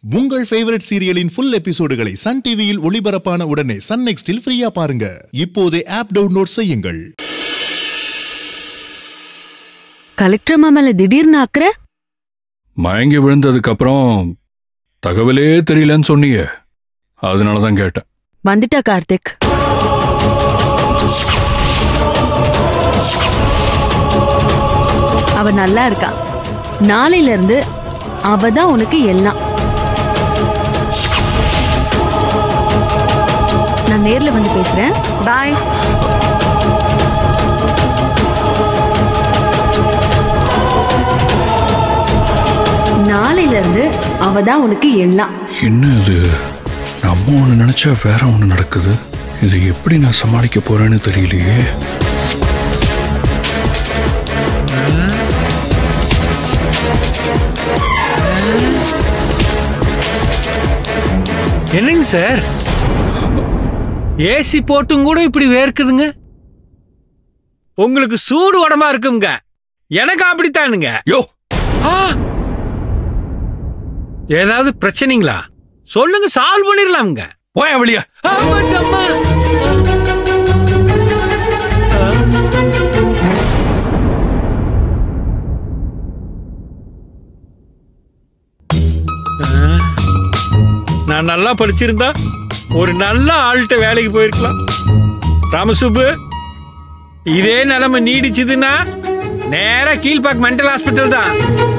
உங்கள் ஃபேவரட் சீரியலின் ஃபுல் எபிசோடுகளை சன் டிவியில் ஒளிபரப்பான உடனே சன் நெக்ஸ்டில் ஃப்ரீயா பாருங்க இப்போதே ஆப் டவுன்லோட் செய்யுங்கள் கலெக்டர் மாமல திடீர்னு அக்கற மயங்கி விழுந்ததுக்கு அப்புறம் தகவலே தெரியலன்னு சொன்னீங்க அதனால தான் கேட்டேன் வந்துட்டா கார்த்திக் அவ நல்லா இருக்கா நாளையில இருந்து அவ தான் உனக்கு எல்லாம் நான் நேர்ல வந்து பேசுறேன் பாய் நாளையில இருந்து அவ தான் உனக்கு எல்லாம் என்ன இது நம்ம ஒன்று நினைச்சா வேற ஒன்று நடக்குது இதை எப்படி நான் சமாளிக்க போறேன்னு தெரியலையே என்னங்க சார் ஏசி போட்டும் கூட இப்படி வேர்க்குதுங்க உங்களுக்கு சூடு உடம்பா இருக்குங்க எனக்கு அப்படித்தானுங்க யோ ஆ! ஏதாவது பிரச்சனைங்களா சொல்லுங்க சால்வ் பண்ணிடலாம்ங்க போய வெளியா ஆமாங்க, அம்மா. ஆ. நான் நல்லா படிச்சிருந்தா ஒரு நல்ல ஆள்கிட்ட வேலைக்கு போயிருக்கலாம் ராமசுப்பு இதே நிலைமை நீடிச்சதுன்னா நேரா கீழ்பாக் மென்டல் ஹாஸ்பிட்டல் தான்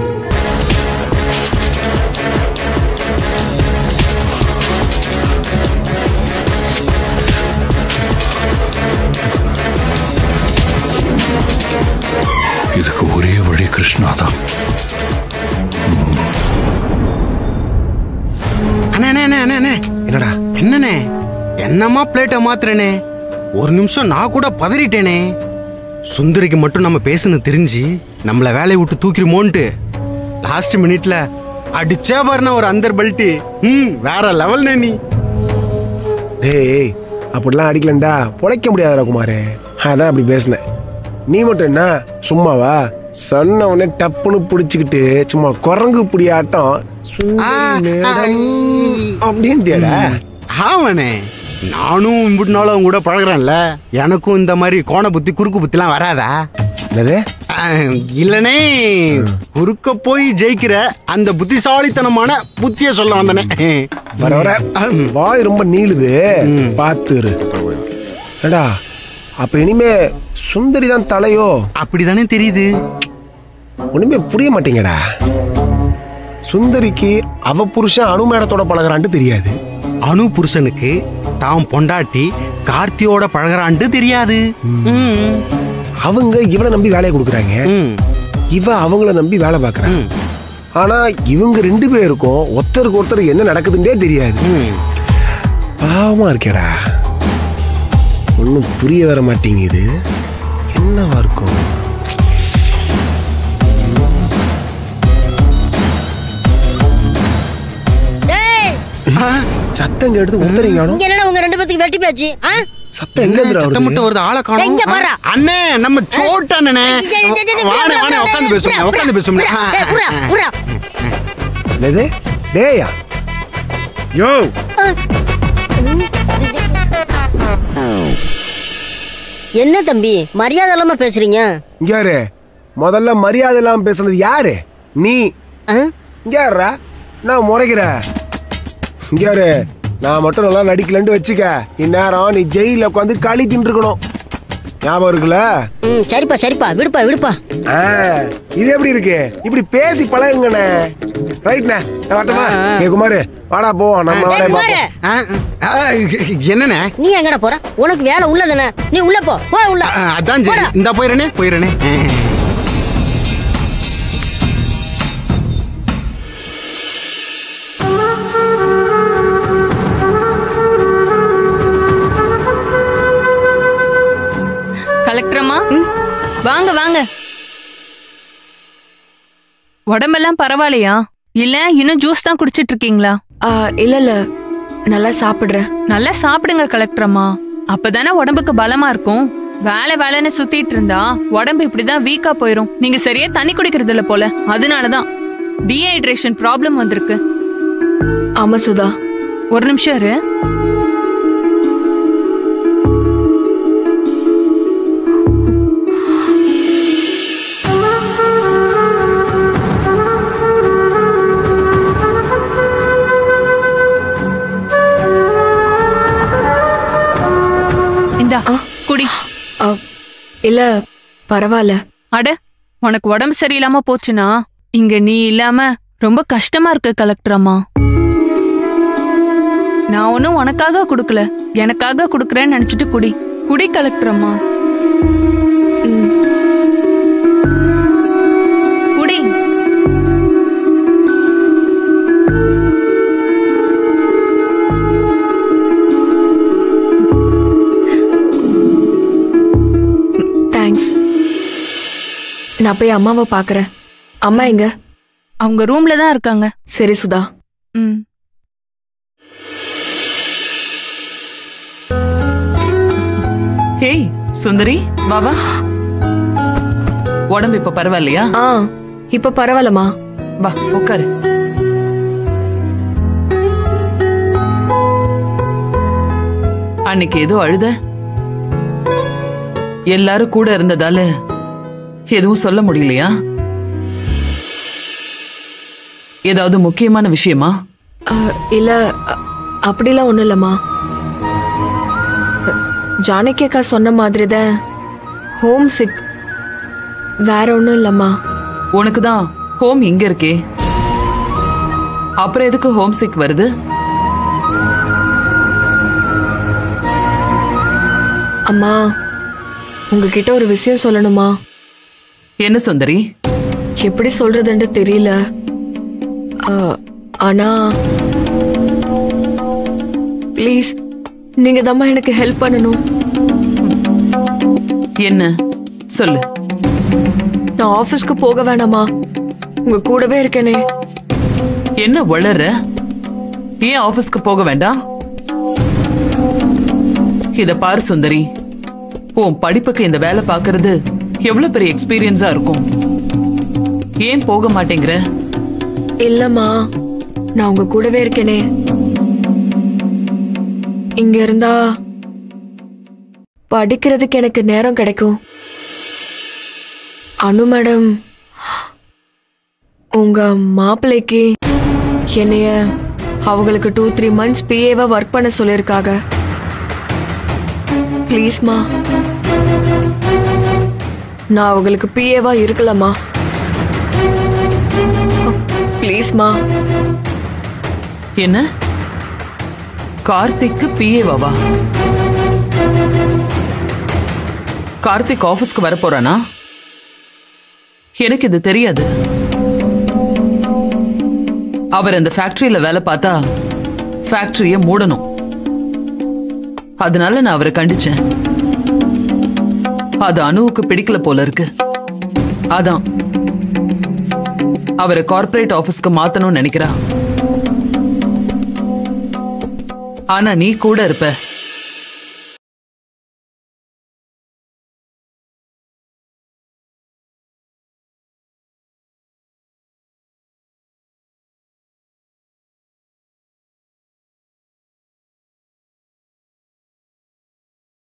இதுக்கு ஒரே வழி கிருஷ்ணா தான் அண்ணே அண்ணே அண்ணே அண்ணே, அண்ணே என்னடா என்னண்ணே என்னம்மா பிளேட்டை மாத்துறேனே ஒரு நிமிஷம் நான் கூட பதறிட்டேனே சுந்தரிக்கு மட்டும் நம்ம பேசுனது தெரிஞ்சு நம்மள வேலையை விட்டு தூக்கிருமோன்ட்டு லாஸ்ட் மினிட்ல அடிச்சா பாருண்ணா ஒரு அந்தர் பல்ட்டி ம் வேற லெவல்ண்ணே நீ டேய் அப்படிலாம் அடிக்கலண்டா பொழைக்க முடியாதுடா குமாரே அதான் அப்படி பேசினேன் நீ மட்டும் என்ன சும்மாவா சொன்ன உடனே டப்புன்னு பிடிச்சிக்கிட்டு சும்மா குரங்கு புடி ஆட்டம் சுந்தரி ஆ, மேடம் ஐ. அப்படின்ட்டியாடா ஆமாண்ணே நானும் இம்பிட்டு நாளும் அவங்க கூட பழகுறேன்ல எனக்கும் இந்த மாதிரி கோண புத்தி குறுக்கு புத்திலாம் வராதா என்னது ஆ, இல்லனே குறுக்க போய் ஜெயிக்கிற அந்த புத்திசாலித்தனமான புத்திய சொல்ல வந்தனே வர வர வாய் ரொம்ப நீளுது ம். பார்த்து இரு ஏடா அப்ப இனிமே சுந்தரி தான் தலையோ அப்படிதானே தெரியுது ஒண்ணுமே புரிய மாட்டேங்கடா சுந்தரிக்கு அவ புருஷன் அணு மேடத்தோட பழகுறான்ட்டு தெரியாது அனு புருஷனுக்கு தாம் பொண்டாட்டி கார்த்தியோட பழகுறான்ட்டு தெரியாது ம், அவங்க இவனை நம்பி வேலையை கொடுக்குறாங்க ம், இவ அவங்கள நம்பி வேலை பார்க்கறான் ம், ஆனா இவங்க ரெண்டு பேருக்கும் ஒருத்தருக்கு ஒருத்தர் என்ன நடக்குதுன்னே தெரியாது ம். பாவமா இருக்கேடா ஒன்றும் புரிய வர மாட்டேங்குது என்னவா இருக்கும் டேய் ஆ, சத்தம் கேட்டு ஒருத்தரையும் காணும் இங்க என்னடா உங்க ரெண்டு பேத்துக்கு வெட்டி போச்சு ஆ? சத்தம் என்ன எங்க சத்தம் மட்டும் வருது ஆளை காணோம் இங்க பாரா. அண்ணே நம்ம சோட்டு அண்ணனே இங்க, இங்க, இங்க, இங்க, வாணே வாணே புறா, உட்காந்து புறா, பேசுங்க புறா, உட்காந்து பேசுங்க புறா, டேய், புறா, புறா. என்னது டேயா யோ என்ன தம்பி மரியாதை இல்லாம பேசுறீங்க இங்க யாரு முதல்ல மரியாதை இல்லாம பேசுனது யாரு நீ ஆ? இங்க யாருடா நான் முறைக்கிற இங்க யாரு நான் மட்டும் நல்லா நடிக்கலன்னு வச்சுக்க இந்நேரம் நீ ஜெயில உட்காந்து களி தின்றுக்கணும் ஞாபகம் இருக்குல்ல ம் சரிப்பா சரிப்பா விடுப்பா விடுப்பா ஆ, இது எப்படி இருக்கு இப்படி பேசி பழகுங்கண்ணே ரைட்ண்ணே நான் வரட்டுமா ஆ, ஆ. ஏ குமாரு வாடா போ நம்ம டேய், வேலையை குமாரு, பார்ப்போம் ஆ, ஆ, என்னண்ணே நீ எங்கடா போற உனக்கு வேலை உள்ளதானே நீ உள்ள போ போ உள்ள ஆ, அதான் சரி போடா. இந்த போயிடனே போயிடனே கலெக்டரம்மா வாங்க வாங்க உடம்பெல்லாம் பரவாயில்லையா இல்ல இன்னும் ஜூஸ் தான் குடிச்சிட்டு இருக்கீங்களா ஆ, இல்ல இல்ல நல்லா சாப்பிடுறேன் நல்லா சாப்பிடுங்க கலெக்டரம்மா அப்பதானே உடம்புக்கு பலமா இருக்கும் வேலை வேலைன்னு சுத்திட்டு இருந்தா உடம்பு இப்படிதான் வீக்கா போயிரும் நீங்க சரியா தண்ணி குடிக்கிறது இல்ல போல அதனாலதான் டீஹைட்ரேஷன் ப்ராப்ளம் வந்திருக்கு ஆமா சுதா ஒரு நிமிஷம் இரு இந்தா குடி அ, இல்ல பரவாயில்ல அட உனக்கு உடம்பு சரியில்லாம போச்சுன்னா இங்க நீ இல்லாம ரொம்ப கஷ்டமா இருக்கு கலெக்டர் அம்மா நான் ஒன்னும் உனக்காக கொடுக்கல எனக்காக கொடுக்கறேன்னு நினைச்சிட்டு குடி குடி கலெக்டர் அம்மா ம். குடி தேங்க்ஸ் நான் போய் அம்மாவை பார்க்கறேன் அம்மா எங்க அவங்க ரூம்ல தான் இருக்காங்க சரி சுதா ம் ஹேய் சுந்தரி வா வா உடம்பு இப்ப பரவாயில்லையா ஆ இப்ப பரவாயில்லம்மா வா உட்காரு அன்னைக்கு ஏதோ அழுத எல்லாரும் கூட இருந்ததால எதுவும் சொல்ல முடியலையா ஏதாவது முக்கியமான விஷயமா அ, இல்ல அ, அப்படிலாம் ஒண்ணும் இல்லம்மா அ, ஜானகி அக்கா சொன்ன மாதிரி தான் ஹோம் சிக் வேற ஒன்றும் இல்லம்மா உனக்கு தான் ஹோம் இங்க இருக்கே அப்புறம் எதுக்கு ஹோம் சிக் வருது அம்மா உங்ககிட்ட ஒரு விஷயம் சொல்லணுமா என்ன சுந்தரி எப்படி சொல்றதுன்னு தெரியல அ, ஆனா ப்ளீஸ் நீங்க தாம்மா எனக்கு ஹெல்ப் பண்ணணும் என்ன சொல்லு நான் ஆபீஸ்க்கு போக வேணாமா உங்க கூடவே இருக்கேனே என்ன வளர ஏன் ஆபீஸ்க்கு போக வேண்டாம் இத பாரு சுந்தரி உன் படிப்புக்கு இந்த வேலை பார்க்கறது எவ்வளவு பெரிய எக்ஸ்பீரியன்ஸா இருக்கும் ஏன் போக மாட்டேங்கிற இல்லம்மா நான் உங்க கூடவே இருக்கேனே இங்க இருந்தா படிக்கிறதுக்கு எனக்கு நேரம் கிடைக்கும் அனு மேடம் உங்க மாப்பிள்ளைக்கு என்னைய அவங்களுக்கு டூ த்ரீ மந்த்ஸ் பிஏவா ஒர்க் பண்ண சொல்லியிருக்காங்க ப்ளீஸ்மா நான் அவங்களுக்கு பிஏவா இருக்கலாமா ப்ளீஸ்மா என்ன கார்த்திக்கு பிஏவாவா கார்த்திக் ஆபீஸ்க்கு வர போறானா எனக்கு இது தெரியாது அவர் அந்த ஃபேக்டரியில வேலை பார்த்தா ஃபேக்டரிய மூடணும் அதனால நான் அவரை கண்டிச்சேன் அது அணுவுக்கு பிடிக்கல போல இருக்கு அதான் அவரை கார்ப்பரேட் ஆபீஸ்க்கு மாத்தணும்னு நினைக்கிறா ஆனா நீ கூட இருப்ப